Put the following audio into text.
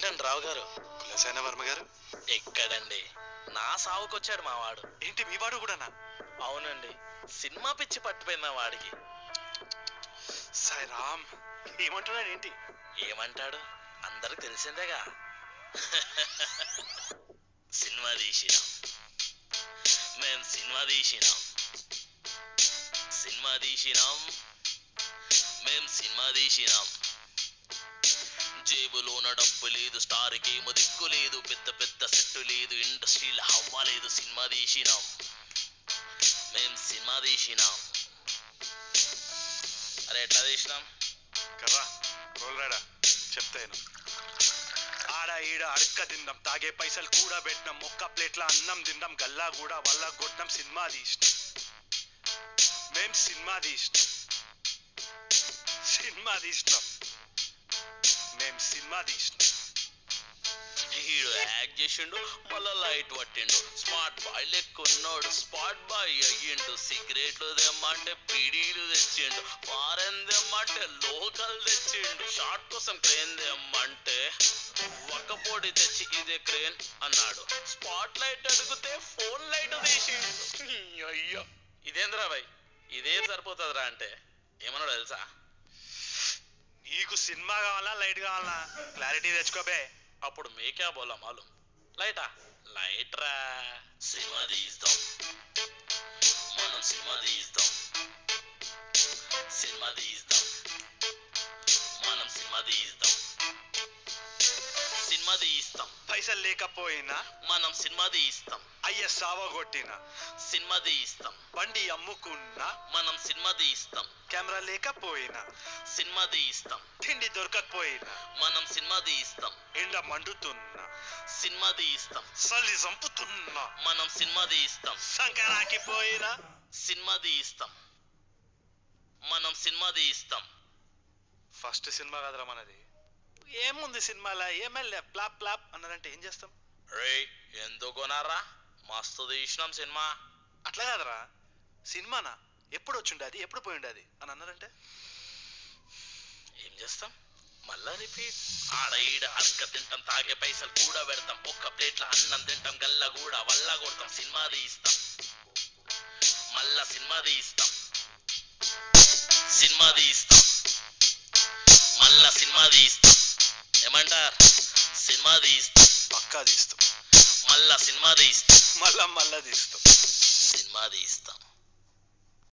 ఏంటండి రావు గారు కులసేన వర్మ గారు ఎక్కడండి నా సావుకొచ్చాడు మా వాడు ఏంటి మీ వాడు కూడానా అవునండి సినిమా పిచ్చి పట్టిపోయింది నా వాడికి సాయి రామ్ ఏమంటున్నాడు ఏంటి ఏమంటాడు అందరికి తెలిసిందేగా సినిమా తీసినాం మేం సినిమా తీసినాం సినిమా తీసినాం మేం సినిమా తీసినాం జేబులోన డబ్బు లేదు స్టార్ ఏమో దిక్కు లేదు పెద్ద పెద్ద సెట్టు లేదు ఇండస్ట్రీలో హవ్వ లేదు సినిమా తీసినాం మేం సినిమా తీసినాం అరే ఎట్లా తీసినాం కర్రా రోల్రాడా చెప్తాను ఆడ ఈడ అడక్క తిందాం తాగే పైసలు కూడా పెట్టినాం ఒక్క ప్లేట్ల అన్నం తిందాం గల్లా కూడా వల్ల కొట్టినాం సినిమా తీసినాం మేం సినిమా తీసినాం సినిమా తీసినాం మేం సినిమా తీసినాం హీరో యాక్ట్ చేసిండు మళ్ళా లైట్ పట్టిండు స్మార్ట్ బాయ్ లెక్కున్నాడు స్పాట్ బాయ్ అయ్యిండు సిగరెట్లు తెమ్మంటే పీడీలు తెచ్చిండు ఫారెన్ తెమ్మంటే లోకల్ తెచ్చిండు షార్ట్ కోసం క్రేన్ తెమ్మంటే ఒక్క పొడి తెచ్చి ఇదే క్రేన్ అన్నాడు స్పాట్ లైట్ అడిగితే ఫోన్ లైట్ తీసిండు అయ్యో ఇదేంద్రా బాయ్ ఇదేం సరిపోతుందిరా అంటే ఏమన్నాడు తెలుసా నీకు సినిమా కావాలా లైట్ కావాలా క్లారిటీ తెచ్చుకోబే అప్పుడు మేకే బోలా మాలు లైటా లైట్ రా సినిమా తీస్తాం మనం సినిమా తీస్తాం సినిమా తీస్తాం మనం సినిమా తీస్తాం సినిమా తీస్తాం పైసలు లేకపోయినా మనం సినిమా తీస్తాం అయ్య సావగొట్టిన సినిమా తీస్తాం బండి అమ్ముకున్నా మనం సినిమా తీస్తాం కెమెరా లేకపోయినా సినిమా తీస్తాం తిండి దొరకకపోయినా మనం సినిమా తీస్తాం ఎండ మండుతున్నా సినిమా తీస్తాం చలి చంపుతున్నా మనం సినిమా తీస్తాం సంకరాకి పోయినా సినిమా తీస్తాం మనం సినిమా తీస్తాం ఫస్ట్ సినిమా కదరా మనది ఏముంది సినిమాలో ఏమెల్లే ప్లాప్ ప్లాప్ అన్నారంటే ఏం చేస్తాం రే ఎందుకున్నారా మస్తు తీసినాం సినిమా అట్లా కాదరా సినిమానా ఎప్పుడు వచ్చిండది ఎప్పుడు పోయిండది అని అన్నారంటే ఏం చేస్తాం మళ్ళా రిపీట్ ఆడ ఈడ అడక తింటాం తాగే పైసలు కూడా పెడతాం ఒక్క ప్లేట్ల అన్నం తింటాం గల్ల కూడా వల్ల కొడతాం సినిమా తీస్తాం మళ్ళా సినిమా తీస్తాం సినిమా తీస్తాం మళ్ళా సినిమా తీస్తాం ఏమంటారు సినిమా తీస్తాం పక్కా తీస్తాం మళ్ళా సినిమా తీస్తాం మళ్ళా మళ్ళా తీస్తాం సినిమా తీస్తాం